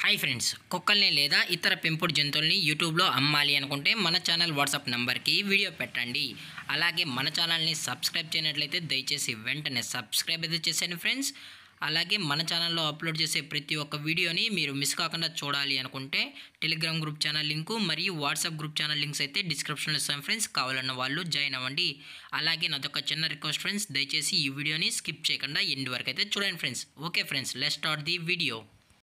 hi friends కుక్కల్ని లేదా ఇతర పెంపుడు జంతువుల్ని యూట్యూబ్లో అమ్మాలి అనుకుంటే మన ఛానల్ వాట్సాప్ నంబర్కి వీడియో పెట్టండి అలాగే మన ఛానల్ని సబ్స్క్రైబ్ చేయనట్లయితే దయచేసి వెంటనే సబ్స్క్రైబ్ అయితే చేసేయండి ఫ్రెండ్స్ అలాగే మన ఛానల్లో అప్లోడ్ చేసే ప్రతి ఒక్క వీడియోని మీరు మిస్ కాకుండా చూడాలి అనుకుంటే టెలిగ్రామ్ గ్రూప్ ఛానల్ లింకు మరియు వాట్సాప్ గ్రూప్ ఛానల్ లింక్స్ అయితే డిస్క్రిప్షన్లో ఇస్తాం ఫ్రెండ్స్ కావాలన్న వాళ్ళు జాయిన్ అవ్వండి అలాగే నాదొక చిన్న రిక్వెస్ట్ ఫ్రెండ్స్ దయచేసి ఈ వీడియోని స్కిప్ చేయకుండా ఎండ్ వరకు అయితే చూడండి friends okay friends let start the video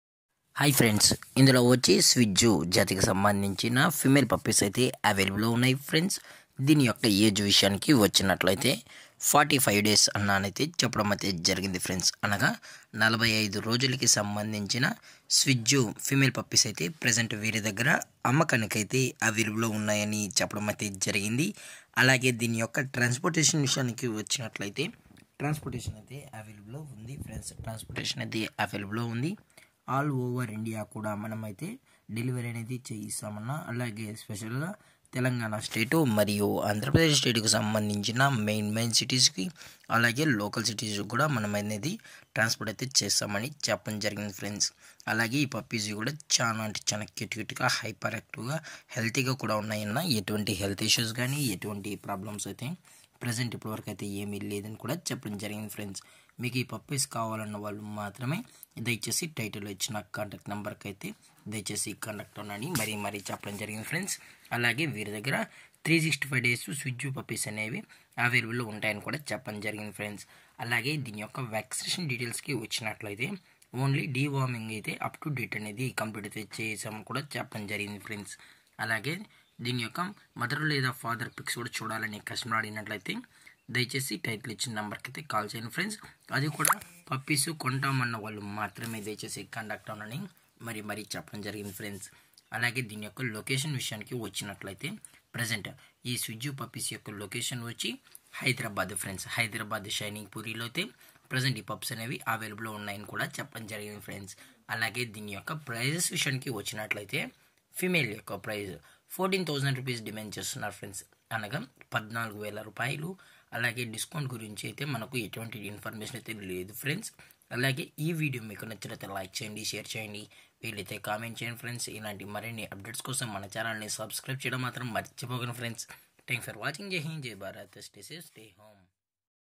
hi friends ఇందులో వచ్చి స్విజ్జు జాతికి సంబంధించిన ఫిమేల్ పప్పీస్ అయితే అవైలబుల్లో ఉన్నాయి ఫ్రెండ్స్ దీని యొక్క ఏజ్ విషయానికి వచ్చినట్లయితే ఫార్టీ ఫైవ్ డేస్ అన్నానైతే చెప్పడం అయితే జరిగింది ఫ్రెండ్స్ అనగా నలభై ఐదు రోజులకి సంబంధించిన స్విజ్జు ఫిమేల్ పప్పీస్ అయితే ప్రజెంట్ వీరి దగ్గర అమ్మకానికైతే అవైలబుల్లో ఉన్నాయని చెప్పడం అయితే జరిగింది అలాగే దీని యొక్క ట్రాన్స్పోర్టేషన్ విషయానికి వచ్చినట్లయితే ట్రాన్స్పోర్టేషన్ అయితే అవైలబుల్లో ఉంది ఫ్రెండ్స్ ట్రాన్స్పోర్టేషన్ అయితే అవైలబుల్లో ఉంది ఆల్ ఓవర్ ఇండియా కూడా మనమైతే డెలివరీ అనేది చేయిస్తామన్నా అలాగే స్పెషల్గా తెలంగాణ స్టేటు మరియు ఆంధ్రప్రదేశ్ స్టేట్కి సంబంధించిన మెయిన్ మెయిన్ సిటీస్కి అలాగే లోకల్ సిటీస్ కూడా మనం అనేది ట్రాన్స్పోర్ట్ అయితే చేస్తామని చెప్పడం జరిగింది ఫ్రెండ్స్ అలాగే ఈ పప్పీస్ కూడా చాలా అంటే చాలా క్యూట్ క్యూట్గా హైపర్ యాక్టివ్గా హెల్తీగా కూడా ఉన్నాయన్న ఎటువంటి హెల్త్ ఇష్యూస్ కానీ ఎటువంటి ప్రాబ్లమ్స్ అయితే ప్రజెంట్ ఇప్పటివరకు అయితే ఏమీ లేదని కూడా చెప్పడం జరిగింది ఫ్రెండ్స్ మీకు ఈ పప్పీస్ కావాలన్న వాళ్ళు మాత్రమే దయచేసి టైటిల్లో ఇచ్చిన కాంటాక్ట్ నెంబర్కి అయితే దయచేసి కాంటాక్ట్ ఉన్నాని మరీ మరీ చెప్పడం జరిగింది ఫ్రెండ్స్ అలాగే వీరి దగ్గర త్రీ సిక్స్టీ ఫైవ్ డేస్ స్విచ్ పప్పీస్ అనేవి అవైలబుల్లో ఉంటాయని కూడా చెప్పడం జరిగింది ఫ్రెండ్స్ అలాగే దీని యొక్క వ్యాక్సినేషన్ డీటెయిల్స్కి వచ్చినట్లయితే ఓన్లీ డీవార్మింగ్ అయితే అప్ టు డేట్ అనేది కంప్లీట్ అయితే చేసామని కూడా చెప్పడం జరిగింది ఫ్రెండ్స్ అలాగే దీని యొక్క మదర్ లేదా ఫాదర్ పిక్స్ కూడా చూడాలని కస్టమర్ అడిగినట్లయితే దయచేసి టైటిల్ ఇచ్చిన నెంబర్కి అయితే కాల్ చేయండి ఫ్రెండ్స్ అది కూడా పప్పీస్ కొంటామన్న వాళ్ళు మాత్రమే దయచేసి కండక్ట్ అవునని మరి మరీ చెప్పడం జరిగింది ఫ్రెండ్స్ అలాగే దీని యొక్క లొకేషన్ విషయానికి వచ్చినట్లయితే ప్రజెంట్ ఈ స్విజ్జు పప్పీస్ యొక్క లొకేషన్ వచ్చి హైదరాబాద్ ఫ్రెండ్స్ హైదరాబాద్ షైనింగ్ పూరిలో అయితే ప్రజెంట్ ఈ పప్స్ అనేవి అవైలబుల్లో ఉన్నాయని కూడా చెప్పడం జరిగింది ఫ్రెండ్స్ అలాగే దీని యొక్క ప్రైజెస్ విషయానికి వచ్చినట్లయితే ఫీమేల్ యొక్క price fourteen thousand rupees demand చేస్తున్నారు ఫ్రెండ్స్ అనగా పద్నాలుగు వేల రూపాయలు అలాగే డిస్కౌంట్ గురించి అయితే మనకు ఎటువంటి ఇన్ఫర్మేషన్ అయితే లేదు ఫ్రెండ్స్ అలాగే ఈ వీడియో మీకు నచ్చినట్లయితే లైక్ చేయండి షేర్ చేయండి వీలైతే కామెంట్ చేయండి ఫ్రెండ్స్ ఇలాంటి మరిన్ని అప్డేట్స్ కోసం మన ఛానల్ని సబ్స్క్రైబ్ చేయడం మాత్రం మర్చిపోకండి friends thank for watching Jai Hind Jai Bharat stay safe stay home